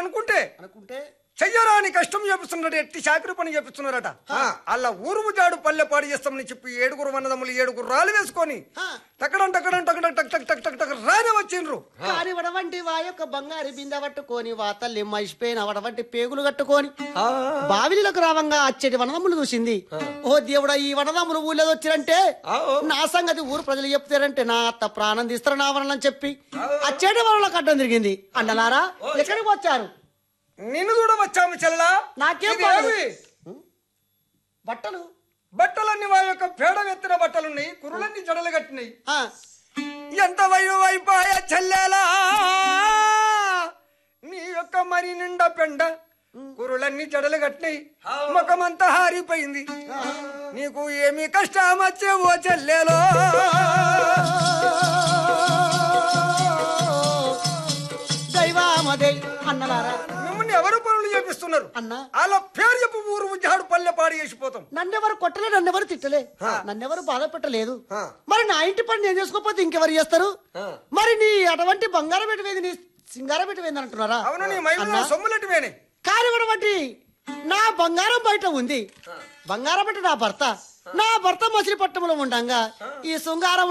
అనుకుంటే అనుకుంటే చెయ్యరాని కష్టం చేపిస్తున్నాడు ఎట్టి చాకరి పని చేపిస్తున్నారట అలా ఊరుము జాడు పల్లె పాడు చేస్తామని చెప్పి ఏడుగురు వన్నదమ్ములు ఏడుగురు రాళ్ళు వేసుకొని ఆ. టక్కడం టక్కడం టక్కడం టక్ టక్ టక్ టక్ టక్ రానే వచ్చిండ్రు కాని వడవంటి వా యొక్క బంగారు బిందె పట్టుకొని వా తల్లి మసిపోయిన వడవంటి పేగులు కట్టుకొని బావిలకు రావంగా అచ్చటి వనదమ్ములు చూసింది ఓ దేవుడా ఈ వనదమ్ములు ఊళ్ళో వచ్చిరంటే నా సంగతి ఊరు ప్రజలు చెప్తారంటే నా అత్త ప్రాణం తీస్తారు నా వనలని చెప్పి అచ్చేటి వనలకు అడ్డం తిరిగింది అన్నలారా ఎక్కడికి వచ్చారు నిన్ను కూడా వచ్చాము చెల్లా నాకేం ఇది బాధ? ఏమి? బట్టలు బట్టలన్నీ వారి యొక్క పేడ ఎత్తిన బట్టలున్నాయి కురులన్నీ జడలు కట్టినాయి ఆ, ఎంత వైపు వైపాయ చెల్లేలా నీ యొక్క మరి నిండా పెండ కురులన్నీ జడలు కట్టినాయి ముఖమంతా హారిపోయింది నీకు ఏమి కష్టం వచ్చే ఓ చెల్లెలో దైవామదే అన్నలారా మిమ్మల్ని ఎవరు పనులు చేపిస్తున్నారు అన్నా అలా పేరు చెప్పు ఊరు ఉజ్జాడు పల్లె పాడు చేసిపోతాం నన్నెవరు కొట్టలే నన్నెవరు తిట్టలే నన్నెవరు బాధ పెట్టలేదు ఆ. మరి నా ఇంటి పని నేను చేసుకోకపోతే ఇంకెవరు చేస్తారు మరి నీ అటువంటి బంగారం పెట్టివేది నీ సింగారం పెట్టివేది అంటున్నారా అవును నీ మైలు అన్నా? సొమ్ములెట్టువేనే కానీ అటువంటి నా బంగారం బయట ఉంది బంగారం అంటే నా భర్త నా భర్త మచిలీపట్నంలో ఉండంగా ఈ శృంగారం